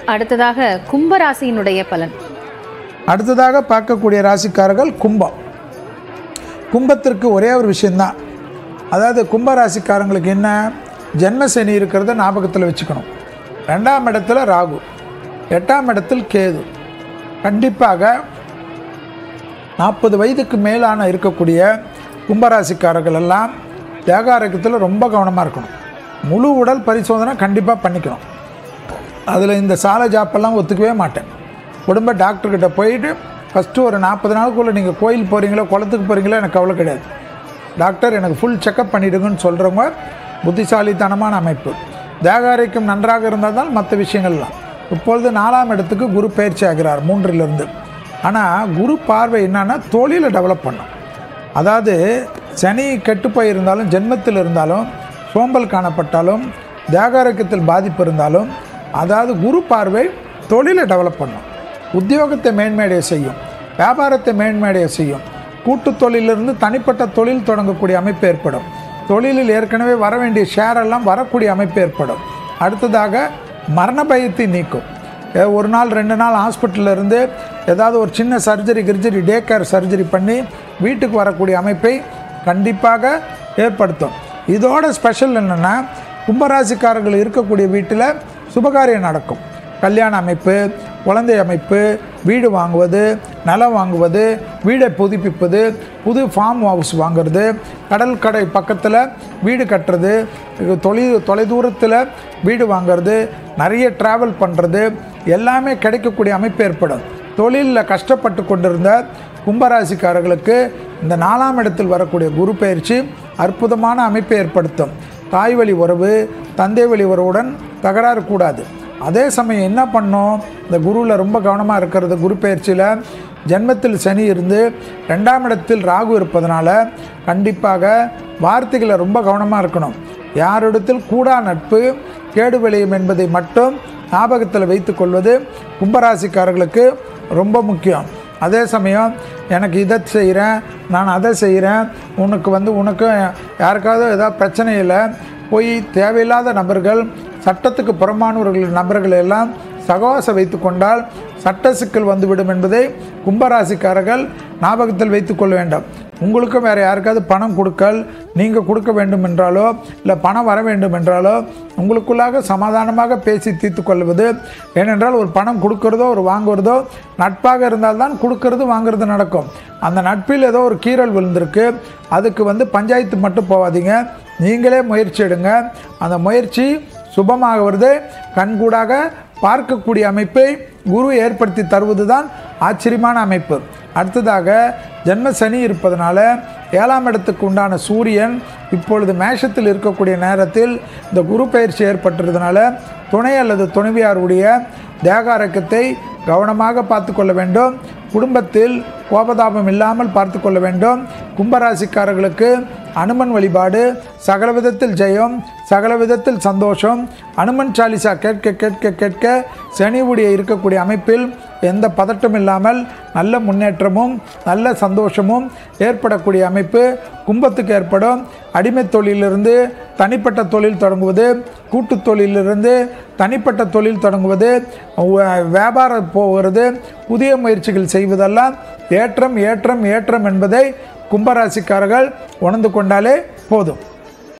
அடுத்ததாக கும்பராசியினுடைய பலன் அடுத்ததாக பார்க்கக்கூடிய ராசிக்காரர்கள் கும்பம் கும்பத்திற்கு ஒரே ஒரு விஷயந்தான் அதாவது கும்ப ராசிக்காரங்களுக்கு என்ன ஜென்ம சனி இருக்கிறத ஞாபகத்தில் வச்சுக்கணும் ரெண்டாம் இடத்துல ராகு எட்டாம் இடத்தில் கேது கண்டிப்பாக நாற்பது வயதுக்கு மேலான இருக்கக்கூடிய கும்பராசிக்காரர்கள் எல்லாம் தேக ஆரோக்கியத்தில் ரொம்ப கவனமாக இருக்கணும் முழு உடல் பரிசோதனை கண்டிப்பாக பண்ணிக்கணும் அதில் இந்த சாலை ஜாப்பெல்லாம் ஒத்துக்கவே மாட்டேன் குடும்ப டாக்டர்கிட்ட போயிட்டு ஃபஸ்ட்டு ஒரு நாற்பது நாளுக்குள்ளே நீங்கள் கோயில் போகிறீங்களோ குளத்துக்கு போகிறீங்களோ எனக்கு கவலை கிடையாது டாக்டர் எனக்கு ஃபுல் செக்கப் பண்ணிவிடுங்கன்னு சொல்கிறவங்க புத்திசாலித்தனமான அமைப்பு தேக ஆரோக்கியம் நன்றாக இருந்தால் தான் மற்ற விஷயங்கள்லாம் இப்பொழுது நாலாம் இடத்துக்கு குரு பயிற்சி ஆகிறார் மூன்றிலிருந்து ஆனால் குரு பார்வை என்னன்னா தொழிலை டெவலப் பண்ணும் அதாவது சனி கெட்டு போயிருந்தாலும் ஜென்மத்தில் இருந்தாலும் சோம்பல் காணப்பட்டாலும் தேகாரோக்கியத்தில் பாதிப்பு இருந்தாலும் அதாவது குரு பார்வை தொழிலை டெவலப் பண்ணும் உத்தியோகத்தை மேன்மேடைய செய்யும் வியாபாரத்தை மேன்மேடைய செய்யும் கூட்டு தொழிலிருந்து தனிப்பட்ட தொழில் தொடங்கக்கூடிய அமைப்பு ஏற்படும் தொழிலில் ஏற்கனவே வர வேண்டிய ஷேர் எல்லாம் வரக்கூடிய அமைப்பு ஏற்படும் அடுத்ததாக மரண பயத்தை நீக்கும் ஏ, ஒரு நாள் ரெண்டு நாள் ஹாஸ்பிட்டலில் இருந்து ஏதாவது ஒரு சின்ன சர்ஜரி கிர்ஜரி டே கேர் சர்ஜரி பண்ணி வீட்டுக்கு வரக்கூடிய அமைப்பை கண்டிப்பாக ஏற்படுத்தும் இதோட ஸ்பெஷல் என்னென்னா கும்பராசிக்காரர்கள் இருக்கக்கூடிய வீட்டில் சுபகாரியம் நடக்கும் கல்யாண அமைப்பு குழந்தை அமைப்பு வீடு வாங்குவது நிலம் வாங்குவது வீடை புதுப்பிப்பது புது ஃபார்ம் ஹவுஸ் வாங்குறது கடல் கடை பக்கத்தில் வீடு கட்டுறது இது தொலை தொலைதூரத்தில் வீடு வாங்குறது நிறைய ட்ராவல் பண்ணுறது எல்லாமே கிடைக்கக்கூடிய அமைப்பு ஏற்படும் தொழிலில் கஷ்டப்பட்டு கொண்டிருந்த கும்பராசிக்காரர்களுக்கு இந்த நாலாம் இடத்தில் வரக்கூடிய குரு பயிற்சி அற்புதமான அமைப்பை ஏற்படுத்தும் தாய் வழி உறவு தந்தை வழி உறவுடன் தகராறு கூடாது அதே சமயம் என்ன பண்ணோம் இந்த குருவில் ரொம்ப கவனமாக இருக்கிறது குரு பயிற்சியில் ஜென்மத்தில் சனி இருந்து ரெண்டாம் இடத்தில் ராகு இருப்பதனால கண்டிப்பாக வார்த்தைகளை ரொம்ப கவனமாக இருக்கணும் யாரிடத்தில் கூடா நட்பு கேடு விளையும் என்பதை மட்டும் ஞாபகத்தில் வைத்துக்கொள்வது கும்பராசிக்காரர்களுக்கு ரொம்ப முக்கியம் அதே சமயம் எனக்கு இதை செய்கிறேன் நான் அதை செய்கிறேன் உனக்கு வந்து உனக்கு யாருக்காவது ஏதாவது பிரச்சனை இல்லை போய் தேவையில்லாத நபர்கள் சட்டத்துக்கு புறமானவர்கள் நபர்கள் எல்லாம் சகவாசம் வைத்து கொண்டால் சட்ட சிக்கல் வந்துவிடும் என்பதை கும்பராசிக்காரர்கள் ஞாபகத்தில் வைத்துக்கொள்ள வேண்டும் உங்களுக்கும் வேறு யாருக்காவது பணம் கொடுக்கல் நீங்கள் கொடுக்க வேண்டும் என்றாலோ இல்லை பணம் வர வேண்டும் என்றாலோ உங்களுக்குள்ளாக சமாதானமாக பேசி தீர்த்து கொள்வது ஏனென்றால் ஒரு பணம் கொடுக்கறதோ ஒரு வாங்குறதோ நட்பாக இருந்தால்தான் கொடுக்கறது வாங்குறது நடக்கும் அந்த நட்பில் ஏதோ ஒரு கீறல் விழுந்திருக்கு அதுக்கு வந்து பஞ்சாயத்து மட்டும் போகாதீங்க நீங்களே முயற்சி எடுங்க அந்த முயற்சி சுபமாக வருது கண்கூடாக பார்க்கக்கூடிய அமைப்பை குரு ஏற்படுத்தி தருவது தான் ஆச்சரியமான அமைப்பு அடுத்ததாக ஜென்ம சனி இருப்பதனால ஏழாம் இடத்துக்கு உண்டான சூரியன் இப்பொழுது மேஷத்தில் இருக்கக்கூடிய நேரத்தில் இந்த குரு பயிற்சி ஏற்பட்டுறதுனால துணை அல்லது துணைவியாருடைய தேகாரக்கத்தை கவனமாக பார்த்து கொள்ள வேண்டும் குடும்பத்தில் கோபதாபம் இல்லாமல் பார்த்து கொள்ள வேண்டும் கும்பராசிக்காரர்களுக்கு அனுமன் வழிபாடு சகல விதத்தில் ஜெயம் சகல விதத்தில் சந்தோஷம் அனுமன் சாலிசா கேட்க கேட்க கேட்க சனிவுடைய இருக்கக்கூடிய அமைப்பில் எந்த பதட்டம் இல்லாமல் நல்ல முன்னேற்றமும் நல்ல சந்தோஷமும் ஏற்படக்கூடிய அமைப்பு கும்பத்துக்கு ஏற்படும் அடிமை தொழிலிருந்து தனிப்பட்ட தொழில் தொடங்குவது கூட்டுத் தொழிலிருந்து தனிப்பட்ட தொழில் தொடங்குவது வ- வியாபாரம் போகிறது புதிய முயற்சிகள் செய்வதெல்லாம் ஏற்றம் ஏற்றம் ஏற்றம் என்பதை கும்பராசிக்காரர்கள் உணர்ந்து கொண்டாலே போதும்